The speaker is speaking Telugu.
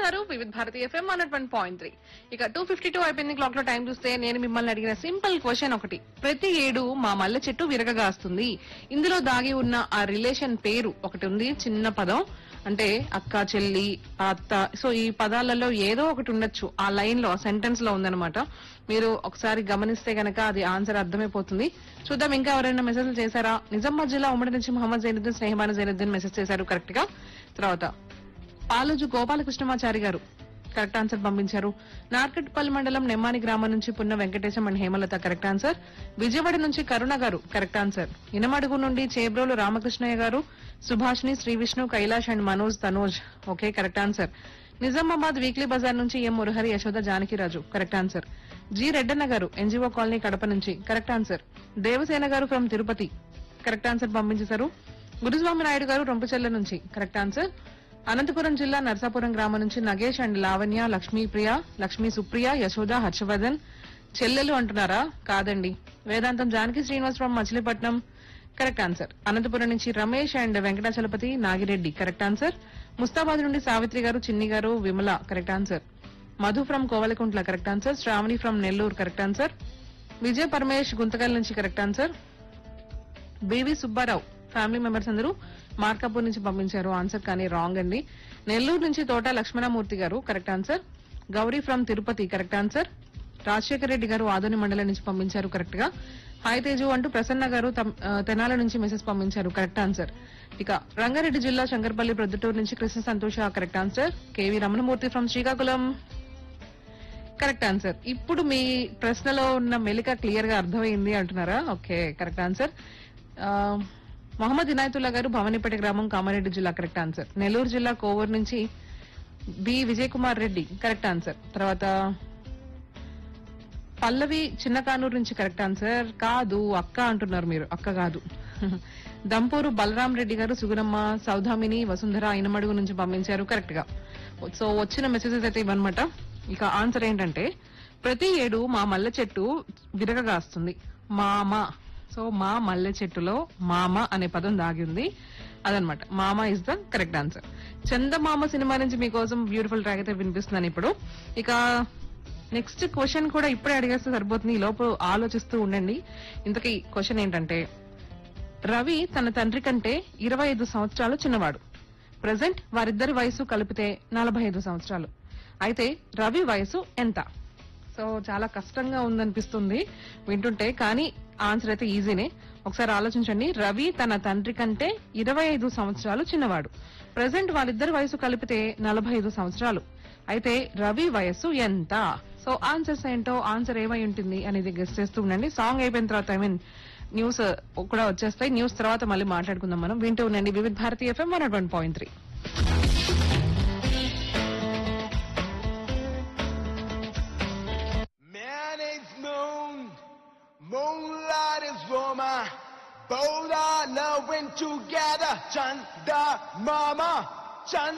వింటున్నారు Vividh Bharati FM one one point three ఇక టూ ఫిఫ్టీ టూ అయిపోయింది క్లాక్ లో టైం చూస్తే నేను మిమ్మల్ని అడిగిన సింపుల్ క్వశ్చన్ ఒకటి ప్రతి ఏడు మా మల్లె చెట్టు విరగగాస్తుంది ఇందులో దాగి ఉన్న ఆ రిలేషన్ పేరు ఒకటి ఉంది చిన్న పదం అంటే అక్క చెల్లి అత్త సో ఈ పదాలలో ఏదో ఒకటి ఉండొచ్చు ఆ లైన్ లో సెంటెన్స్ లో ఉందన్నమాట మీరు ఒకసారి గమనిస్తే గనక అది ఆన్సర్ అర్థమైపోతుంది చూద్దాం ఇంకా ఎవరైనా మెసేజ్ చేశారా నిజామాబాద్ జిల్లా ఉమ్మడి నుంచి మహమ్మద్ జైనుద్దీన్ స్నేహబాన జైనుద్దీన్ మెసేజ్ చేశారు కరెక్ట్ గా తర్వాత పాలజు గోపాలకృష్ణమాచారి గారు కరెక్ట్ ఆన్సర్ పంపించారు నార్కట్పల్లి మండలం నెమ్మాని గ్రామం నుంచి Punna Venkatesam and Hemalatha correct answer Vijayawada నుంచి కరుణ గారు కరెక్ట్ ఆన్సర్ ఇనమడుగు నుండి Chebrolu Ramakrishnaiah garu Subhashni Sri Vishnu Kailash and Manoj Tanoj okay correct answer Nizamabad weekly బజార్ నుంచి M Murahari Yashoda Janakiraju correct answer G Reddanna garu NGO colony Kadapa నుంచి కరెక్ట్ ఆన్సర్ దేవసేన గారు ఫ్రమ్ తిరుపతి కరెక్ట్ ఆన్సర్ పంపించేశారు గురుస్వామి నాయుడు గారు రొంపచెల్ల నుంచి కరెక్ట్ ఆన్సర్ అనంతపురం జిల్లా నర్సాపురం గ్రామం నుంచి నగేష్ అండ్ లావణ్య లక్ష్మీప్రియ లక్ష్మీ సుప్రియ యశోద హర్షవర్ధన్ చెల్లెలు అంటున్నారా కాదండి వేదాంతం జానకి శ్రీనివాసరావు మచిలీపట్నం కరెక్ట్ ఆన్సర్ అనంతపురం నుంచి Ramesh and Venkatachalapathi Nagireddy correct answer Mustabad నుండి Savitri garu Chinni garu Vimala correct answer Madhu from Kovalakuntla correct answer Sravani from Nellore correct answer Vijay Paramesh Guntakal నుంచి correct answer BV Subbarao family members అందరూ మార్కాపూర్ నుంచి పంపించారు ఆన్సర్ కానీ రాంగ్ అండి నెల్లూరు నుంచి Thota Lakshmanamurthy garu correct answer Gauri from Tirupati correct answer Rajasekhara Reddy garu Adoni మండలం నుంచి పంపించారు కరెక్ట్ గా హాయ్ తేజు అంటూ ప్రసన్న గారు తమ్- ఆ, తెనాల నుంచి మెసేజ్ పంపించారు కరెక్ట్ ఆన్సర్ ఇక రంగారెడ్డి జిల్లా శంకర్పల్లి ప్రొద్దుటూరు నుంచి Krishna Santosha correct answer KV Ramanamurthy from Srikakulam correct answer ఇప్పుడు మీ ప్రశ్నలో ఉన్న మెలిక క్లియర్ గా అర్థమైంది అంటున్నారా ఓకే కరెక్ట్ ఆన్సర్ ఆ, మొహమ్మద్ ఇనాయతుల్లా గారు భవానీపేట గ్రామం కామారెడ్డి జిల్లా కరెక్ట్ ఆన్సర్ నెల్లూరు జిల్లా కోవూరు నుంచి B Vijay Kumar Reddy correct answer తర్వాత పల్లవి చిన్న కానూరు నుంచి కరెక్ట్ ఆన్సర్ కాదు అక్క అంటున్నారు మీరు అక్క కాదు దంపూరు బలరాం రెడ్డి గారు సుగుణమ్మ సౌధామిని వసుంధర ఇనమడుగు నుంచి పంపించారు కరెక్ట్ గా సో వచ్చిన మెసేజెస్ అయితే ఇవన్నమాట ఇక ఆన్సర్ ఏంటంటే ప్రతి ఏడు మా మల్లె చెట్టు విరగగాస్తుంది మామ సో మా మల్లె చెట్టులో మామ అనే పదం దాగి ఉంది అదనమాట మామ is the correct answer Chandamama cinema నుంచి మీకోసం బ్యూటిఫుల్ ట్రాక్ అయితే వినిపిస్తున్నాను ఇప్పుడు ఇక నెక్స్ట్ క్వశ్చన్ కూడా ఇప్పుడే అడిగేస్తే సరిపోతుంది ఈ లోపు ఆలోచిస్తూ ఉండండి ఇంతకీ క్వశ్చన్ ఏంటంటే రవి తన తండ్రి కంటే ఇరవై ఐదు సంవత్సరాలు చిన్నవాడు ప్రజెంట్ వారిద్దరి వయసు కలిపితే నలభై ఐదు సంవత్సరాలు అయితే రవి వయసు ఎంత సో చాలా కష్టంగా ఉందనిపిస్తుంది వింటుంటే కానీ ఆన్సర్ అయితే ఈజీనే ఒకసారి ఆలోచించండి రవి తన తండ్రి కంటే ఇరవై ఐదు సంవత్సరాలు చిన్నవాడు ప్రజెంట్ వాళ్ళిద్దరి వయసు కలిపితే నలభై ఐదు సంవత్సరాలు అయితే రవి వయస్సు ఎంత సో ఆన్సర్స్ ఏంటో ఆన్సర్ ఏమై ఉంటుంది అనేది గెస్ట్ చేస్తూ ఉండండి సాంగ్ అయిపోయిన తర్వాత ఐ మీన్ న్యూస్ కూడా వచ్చేస్తాయి న్యూస్ తర్వాత మళ్ళీ మాట్లాడుకుందాం మనం వింటూ ఉండండి Vividh Bharatiya FM one one point three Man is moon, moonlight is woman. Both are loving together. Chanda mama, Chanda.